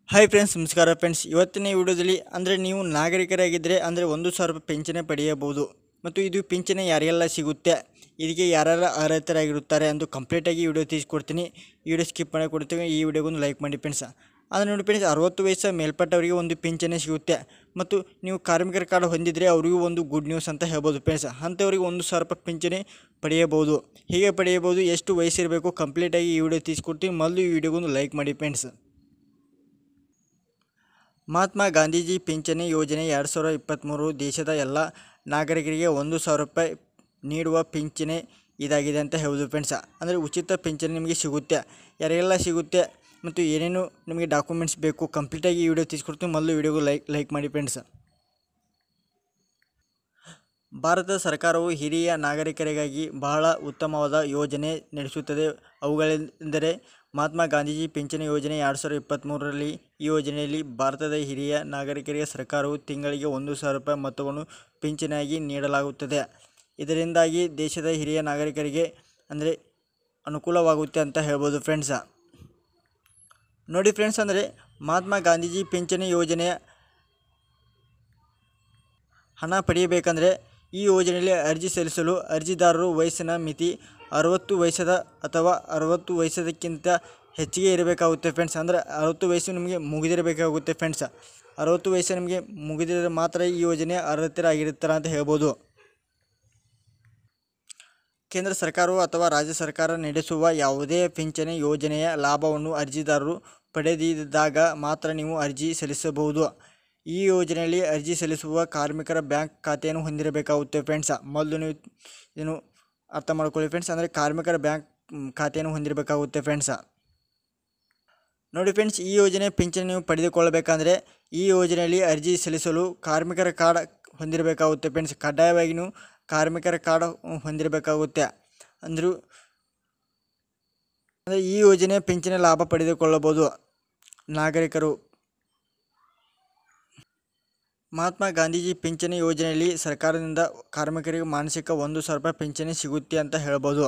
hi friends ನಮಸ್ಕಾರ friends ಇವತ್ತಿನ ಈ ವಿಡಿಯೋದಲ್ಲಿ ಅಂದರೆ ನೀವು ನಾಗರಿಕರಾಗಿದ್ದರೆ ಅಂದರೆ ಒಂದು ಸಾವಿರ ರೂಪಾಯಿ ಪಿಂಚಣಿ ಪಡೆಯಬಹುದು ಮತ್ತು ಇದು ಪಿಂಚಣಿ ಯಾರಿಗೆಲ್ಲ ಸಿಗುತ್ತೆ ಇದಕ್ಕೆ ಯಾರ್ಯಾರು ಅರ್ಹತರಾಗಿರುತ್ತಾರೆ ಎಂದು ಕಂಪ್ಲೀಟಾಗಿ ವಿಡಿಯೋ ತಿಳಿಸ್ಕೊಡ್ತೀನಿ ಈ ವಿಡಿಯೋ ಸ್ಕಿಪ್ ಮಾಡಿ ಕೊಡ್ತೀವಿ ಈ ವಿಡಿಯೋಗೊಂದು ಲೈಕ್ ಮಾಡಿ ಫ್ರೆಂಡ್ಸ್ ಅಂದರೆ ನೋಡಿ ಫ್ರೆಂಡ್ಸ್ ಅರವತ್ತು ವಯಸ್ಸು ಮೇಲ್ಪಟ್ಟವರಿಗೆ ಒಂದು ಪಿಂಚಣಿ ಸಿಗುತ್ತೆ ಮತ್ತು ನೀವು ಕಾರ್ಮಿಕರ ಕಾರ್ಡ್ ಹೊಂದಿದರೆ ಅವರಿಗೂ ಒಂದು ಗುಡ್ ನ್ಯೂಸ್ ಅಂತ ಹೇಳ್ಬೋದು ಫ್ರೆಂಡ್ಸ್ ಅಂಥವರಿಗೆ ಒಂದು ಸಾವಿರ ರೂಪಾಯಿ ಪಿಂಚಣಿ ಪಡೆಯಬಹುದು ಹೇಗೆ ಪಡೆಯಬಹುದು ಎಷ್ಟು ವಯಸ್ಸಿರಬೇಕು ಕಂಪ್ಲೀಟಾಗಿ ಈ ವಿಡಿಯೋ ತಿಳಿಸ್ಕೊಡ್ತೀನಿ ಮೊದಲು ಈ ವಿಡಿಯೋಗೊಂದು ಲೈಕ್ ಮಾಡಿ ಫ್ರೆಂಡ್ಸ್ ಮಹಾತ್ಮ ಗಾಂಧೀಜಿ ಪಿಂಚಣಿ ಯೋಜನೆ ಎರಡು ಸಾವಿರದ ಇಪ್ಪತ್ತ್ಮೂರು ದೇಶದ ಎಲ್ಲ ನಾಗರಿಕರಿಗೆ ಒಂದು ಸಾವಿರ ರೂಪಾಯಿ ನೀಡುವ ಪಿಂಚಣಿ ಇದಾಗಿದೆ ಅಂತ ಹೇಳ್ಬೋದು ಫ್ರೆಂಡ್ಸ್ ಅಂದರೆ ಉಚಿತ ಪಿಂಚಣಿ ನಿಮಗೆ ಸಿಗುತ್ತೆ ಯಾರಿಗೆಲ್ಲ ಸಿಗುತ್ತೆ ಮತ್ತು ಏನೇನು ನಿಮಗೆ ಡಾಕ್ಯುಮೆಂಟ್ಸ್ ಬೇಕು ಕಂಪ್ಲೀಟಾಗಿ ಈ ವಿಡಿಯೋ ತಿಳಿಸ್ಕೊಡ್ತೀನಿ ಮೊದಲು ವಿಡಿಯೋಗೂ ಲೈಕ್ ಲೈಕ್ ಮಾಡಿ ಫ್ರೆಂಡ್ಸ್ ಭಾರತ ಸರ್ಕಾರವು ಹಿರಿಯ ನಾಗರಿಕರಿಗಾಗಿ ಬಹಳ ಉತ್ತಮವಾದ ಯೋಜನೆ ನಡೆಸುತ್ತದೆ ಅವುಗಳೆಂದರೆ ಮಹಾತ್ಮ ಗಾಂಧೀಜಿ ಪಿಂಚಣಿ ಯೋಜನೆ ಎರಡು ಸಾವಿರದ ಇಪ್ಪತ್ತ್ಮೂರರಲ್ಲಿ ಈ ಯೋಜನೆಯಲ್ಲಿ ಭಾರತದ ಹಿರಿಯ ನಾಗರಿಕರಿಗೆ ಸರ್ಕಾರವು ತಿಂಗಳಿಗೆ ಒಂದು ಸಾವಿರ ರೂಪಾಯಿ ಮೊತ್ತವನ್ನು ಪಿಂಚಣಿಯಾಗಿ ನೀಡಲಾಗುತ್ತದೆ ಇದರಿಂದಾಗಿ ದೇಶದ ಹಿರಿಯ ನಾಗರಿಕರಿಗೆ ಅಂದರೆ ಅನುಕೂಲವಾಗುತ್ತೆ ಅಂತ ಹೇಳ್ಬೋದು ಫ್ರೆಂಡ್ಸ ನೋಡಿ ಫ್ರೆಂಡ್ಸ್ ಅಂದರೆ ಮಹಾತ್ಮ ಗಾಂಧೀಜಿ ಪಿಂಚಣಿ ಯೋಜನೆಯ ಹಣ ಪಡೆಯಬೇಕಂದ್ರೆ ಈ ಯೋಜನೆಯಲ್ಲಿ ಅರ್ಜಿ ಸಲ್ಲಿಸಲು ಅರ್ಜಿದಾರರು ವಯಸ್ಸಿನ ಮಿತಿ ಅರವತ್ತು ವಯಸ್ಸದ ಅಥವಾ ಅರವತ್ತು ವಯಸ್ಸದಕ್ಕಿಂತ ಹೆಚ್ಚಿಗೆ ಇರಬೇಕಾಗುತ್ತೆ ಫ್ರೆಂಡ್ಸ್ ಅಂದರೆ ಅರವತ್ತು ವಯಸ್ಸು ನಿಮಗೆ ಮುಗಿದಿರಬೇಕಾಗುತ್ತೆ ಫ್ರೆಂಡ್ಸ್ ಅರವತ್ತು ವಯಸ್ಸು ನಿಮಗೆ ಮುಗಿದಿದ್ರೆ ಮಾತ್ರ ಈ ಯೋಜನೆ ಅರ್ಹತರಾಗಿರ್ತಾರೆ ಅಂತ ಹೇಳ್ಬೋದು ಕೇಂದ್ರ ಸರ್ಕಾರವು ಅಥವಾ ರಾಜ್ಯ ಸರ್ಕಾರ ನಡೆಸುವ ಯಾವುದೇ ಪಿಂಚಣಿ ಯೋಜನೆಯ ಲಾಭವನ್ನು ಅರ್ಜಿದಾರರು ಪಡೆದಿದ್ದಾಗ ಮಾತ್ರ ನೀವು ಅರ್ಜಿ ಸಲ್ಲಿಸಬಹುದು ಈ ಯೋಜನೆಯಲ್ಲಿ ಅರ್ಜಿ ಸಲ್ಲಿಸುವ ಕಾರ್ಮಿಕರ ಬ್ಯಾಂಕ್ ಖಾತೆಯನ್ನು ಹೊಂದಿರಬೇಕಾಗುತ್ತೆ ಫ್ರೆಂಡ್ಸ್ ಮೊದಲು ನೀವು ಏನು ಅರ್ಥ ಮಾಡ್ಕೊಳ್ಳಿ ಫ್ರೆಂಡ್ಸ್ ಅಂದರೆ ಕಾರ್ಮಿಕರ ಬ್ಯಾಂಕ್ ಖಾತೆಯನ್ನು ಹೊಂದಿರಬೇಕಾಗುತ್ತೆ ಫ್ರೆಂಡ್ಸ ನೋಡಿ ಫ್ರೆಂಡ್ಸ್ ಈ ಯೋಜನೆ ಪಿಂಚಣಿ ನೀವು ಪಡೆದುಕೊಳ್ಳಬೇಕಂದ್ರೆ ಈ ಯೋಜನೆಯಲ್ಲಿ ಅರ್ಜಿ ಸಲ್ಲಿಸಲು ಕಾರ್ಮಿಕರ ಕಾರ್ಡ್ ಹೊಂದಿರಬೇಕಾಗುತ್ತೆ ಫ್ರೆಂಡ್ಸ್ ಕಡ್ಡಾಯವಾಗಿ ನೀವು ಕಾರ್ಮಿಕರ ಕಾರ್ಡ್ ಹೊಂದಿರಬೇಕಾಗುತ್ತೆ ಅಂದರೂ ಅಂದರೆ ಈ ಯೋಜನೆ ಪಿಂಚಣಿ ಲಾಭ ಪಡೆದುಕೊಳ್ಳಬಹುದು ನಾಗರಿಕರು ಮಹಾತ್ಮ ಗಾಂಧೀಜಿ ಪಿಂಚಣಿ ಯೋಜನೆಯಲ್ಲಿ ಸರ್ಕಾರದಿಂದ ಕಾರ್ಮಿಕರಿಗೆ ಮಾನಸಿಕ ಒಂದು ಸಾವಿರ ರೂಪಾಯಿ ಪಿಂಚಣಿ ಸಿಗುತ್ತೆ ಅಂತ ಹೇಳ್ಬೋದು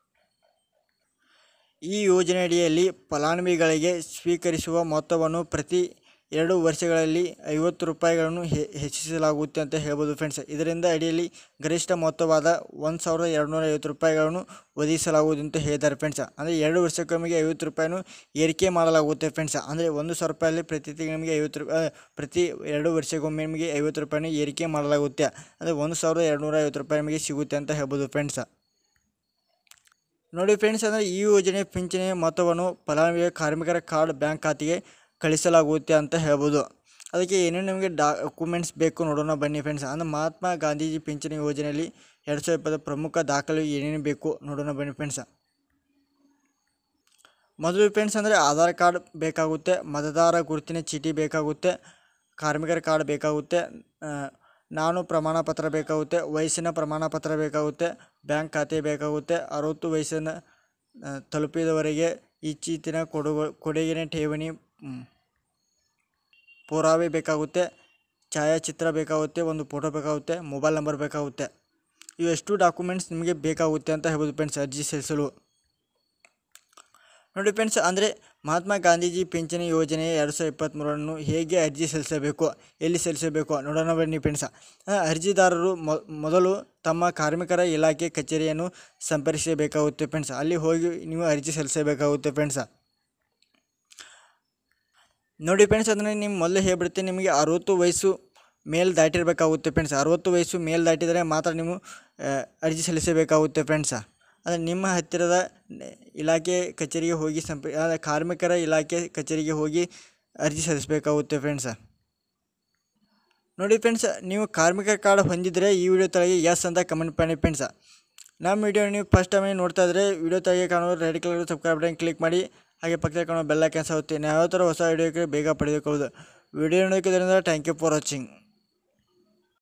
ಈ ಯೋಜನೆಯಡಿಯಲ್ಲಿ ಫಲಾನುಭವಿಗಳಿಗೆ ಸ್ವೀಕರಿಸುವ ಮೊತ್ತವನ್ನು ಪ್ರತಿ ಎರಡು ವರ್ಷಗಳಲ್ಲಿ ಐವತ್ತು ರೂಪಾಯಿಗಳನ್ನು ಹೆ- ಹೆಚ್ಚಿಸಲಾಗುತ್ತೆ ಅಂತ ಹೇಳ್ಬೋದು ಫ್ರೆಂಡ್ಸ್ ಇದರಿಂದ ಅಡಿಯಲ್ಲಿ ಗರಿಷ್ಠ ಮೊತ್ತವಾದ ಒಂದು ಸಾವಿರದ ಎರಡುನೂರ ಐವತ್ತು ರೂಪಾಯಿಗಳನ್ನು ಒದಗಿಸಲಾಗುವುದು ಅಂತ ಹೇಳಿದ್ದಾರೆ ಫ್ರೆಂಡ್ಸ್ ಅಂದರೆ ಎರಡು ವರ್ಷಕ್ಕೊಮ್ಮೆಗೆ ಐವತ್ತು ರೂಪಾಯಿನೂ ಏರಿಕೆ ಮಾಡಲಾಗುತ್ತೆ ಫ್ರೆಂಡ್ಸ್ ಅಂದರೆ ಒಂದು ಸಾವಿರ ರೂಪಾಯಲ್ಲಿ ಪ್ರತಿ ತಿಂಗಳು ನಿಮಗೆ ಐವತ್ತು ರೂಪಾಯಿ ಪ್ರತಿ ಎರಡು ವರ್ಷಕ್ಕೊಮ್ಮೆ ನಿಮಗೆ ಐವತ್ತು ರೂಪಾಯಿನೂ ಏರಿಕೆ ಮಾಡಲಾಗುತ್ತೆ ಅಂದರೆ ಒಂದು ಸಾವಿರದ ಎರಡುನೂರ ಐವತ್ತು ರೂಪಾಯಿ ನಿಮಗೆ ಸಿಗುತ್ತೆ ಅಂತ ಹೇಳ್ಬೋದು ಫ್ರೆಂಡ್ಸ್ ನೋಡಿ ಫ್ರೆಂಡ್ಸ್ ಅಂದರೆ ಈ ಯೋಜನೆ ಪಿಂಚಣಿ ಮೊತ್ತವನ್ನು ಫಲಾನುಭವಿಯ ಕಾರ್ಮಿಕರ ಕಾರ್ಡ್ ಬ್ಯಾಂಕ್ ಖಾತೆಗೆ ಕಳಿಸಲಾಗುತ್ತೆ ಅಂತ ಹೇಳ್ಬೋದು ಅದಕ್ಕೆ ಏನೇನು ನಿಮಗೆ ಡಾಕ್ಯುಮೆಂಟ್ಸ್ ಬೇಕು ನೋಡೋಣ ಬನ್ನಿ ಫ್ರೆಂಡ್ಸ್ ಅಂದರೆ ಮಹಾತ್ಮ ಗಾಂಧೀಜಿ ಪಿಂಚಣಿ ಯೋಜನೆಯಲ್ಲಿ ಎರಡು ಸಾವಿರ ಇಪ್ಪತ್ತು ಪ್ರಮುಖ ದಾಖಲೆ ಏನೇನು ಬೇಕು ನೋಡೋಣ ಬನ್ನಿ ಫ್ರೆಂಡ್ಸ್ ಮೊದಲು ಫ್ರೆಂಡ್ಸ್ ಅಂದರೆ ಆಧಾರ್ ಕಾರ್ಡ್ ಬೇಕಾಗುತ್ತೆ ಮತದಾರ ಗುರುತಿನ ಚೀಟಿ ಬೇಕಾಗುತ್ತೆ ಕಾರ್ಮಿಕರ ಕಾರ್ಡ್ ಬೇಕಾಗುತ್ತೆ ಆ, ನಾನು ಪ್ರಮಾಣ ಪತ್ರ ಬೇಕಾಗುತ್ತೆ ವಯಸ್ಸಿನ ಪ್ರಮಾಣ ಪತ್ರ ಬೇಕಾಗುತ್ತೆ ಬ್ಯಾಂಕ್ ಖಾತೆ ಬೇಕಾಗುತ್ತೆ ಅರವತ್ತು ವಯಸ್ಸನ್ನು ಆ, ತಲುಪಿದವರೆಗೆ ಇತ್ತೀಚಿನ ಕೊಡುಗ ಕೊಡುಗಿನ ಠೇವಣಿ ಮ್, ಪುರಾವೆ ಬೇಕಾಗುತ್ತೆ ಛಾಯಾಚಿತ್ರ ಬೇಕಾಗುತ್ತೆ ಒಂದು ಫೋಟೋ ಬೇಕಾಗುತ್ತೆ ಮೊಬೈಲ್ ನಂಬರ್ ಬೇಕಾಗುತ್ತೆ ಇವೆಷ್ಟು ಡಾಕ್ಯುಮೆಂಟ್ಸ್ ನಿಮಗೆ ಬೇಕಾಗುತ್ತೆ ಅಂತ ಹೇಳ್ಬೋದು ಫ್ರೆಂಡ್ಸ್ ಅರ್ಜಿ ಸಲ್ಲಿಸಲು ನೋಡಿ ಫ್ರೆಂಡ್ಸ್ ಅಂದರೆ ಮಹಾತ್ಮ ಗಾಂಧೀಜಿ ಪಿಂಚಣಿ ಯೋಜನೆ ಎರಡು ಸಾವಿರದ ಇಪ್ಪತ್ತ್ಮೂರನ್ನು ಹೇಗೆ ಅರ್ಜಿ ಸಲ್ಲಿಸಬೇಕು ಎಲ್ಲಿ ಸಲ್ಲಿಸಬೇಕು ನೋಡೋಣ ಬನ್ನಿ ಫ್ರೆಂಡ್ಸ ಆ, ಅರ್ಜಿದಾರರು ಮೊ ಮೊದಲು ತಮ್ಮ ಕಾರ್ಮಿಕರ ಇಲಾಖೆ ಕಚೇರಿಯನ್ನು ಸಂಪರ್ಕಿಸಬೇಕಾಗುತ್ತೆ ಫ್ರೆಂಡ್ಸ್ ಅಲ್ಲಿ ಹೋಗಿ ನೀವು ಅರ್ಜಿ ಸಲ್ಲಿಸಬೇಕಾಗುತ್ತೆ ಫ್ರೆಂಡ್ಸ ನೋಡಿ ಫ್ರೆಂಡ್ಸ್ ಅಂದರೆ ನಿಮ್ಮ ಮೊದಲು ಹೇಳ್ಬಿಡ್ತೀನಿ ನಿಮಗೆ ಅರುವತ್ತು ವಯಸ್ಸು ಮೇಲ್ ದಾಟಿರಬೇಕಾಗುತ್ತೆ ಫ್ರೆಂಡ್ಸ್ ಅರುವತ್ತು ವಯಸ್ಸು ಮೇಲ್ ದಾಟಿದರೆ ಮಾತ್ರ ನೀವು ಆ, ಅರ್ಜಿ ಸಲ್ಲಿಸಬೇಕಾಗುತ್ತೆ ಫ್ರೆಂಡ್ಸ ಅಂದರೆ ನಿಮ್ಮ ಹತ್ತಿರದ ನ- ಇಲಾಖೆ ಕಚೇರಿಗೆ ಹೋಗಿ ಸಂಪ ಅಂದರೆ ಕಾರ್ಮಿಕರ ಇಲಾಖೆ ಕಚೇರಿಗೆ ಹೋಗಿ ಅರ್ಜಿ ಸಲ್ಲಿಸಬೇಕಾಗುತ್ತೆ ಫ್ರೆಂಡ್ಸ ನೋಡಿ ಫ್ರೆಂಡ್ಸ್ ನೀವು ಕಾರ್ಮಿಕ ಕಾರ್ಡ್ ಹೊಂದಿದರೆ ಈ ವಿಡಿಯೋ ತೆಳಗೆ ಎಸ್ ಅಂತ ಕಮೆಂಟ್ ಮಾಡಿ ಫ್ರೆಂಡ್ಸ ನಮ್ಮ ವಿಡಿಯೋ ನೀವು ಫಸ್ಟ್ ಟೈಮ್ ನೋಡ್ತಾ ಇದ್ದರೆ ವಿಡಿಯೋ ತೆಳಗೆ ಕಾಣೋ red colour subscribe button click ಮಾಡಿ ಹಾಗೆ ಪಕ್ಕದಲ್ಲಿ ಕಾಣೋ ಬೆಲ್ಲ ಕ್ಯಾನ್ಸ್ ಆಗುತ್ತೆ ನಾವು ಯಾವ ಥರ ಹೊಸ ವಿಡಿಯೋಕ್ಕೆ ಬೇಗ ಪಡೆದುಕೊಳ್ಳೋದು ವಿಡಿಯೋ ನೋಡೋಕ್ಕಿದ್ರಿಂದ ಥ್ಯಾಂಕ್ ಯು ಫಾರ್ ವಾಚಿಂಗ್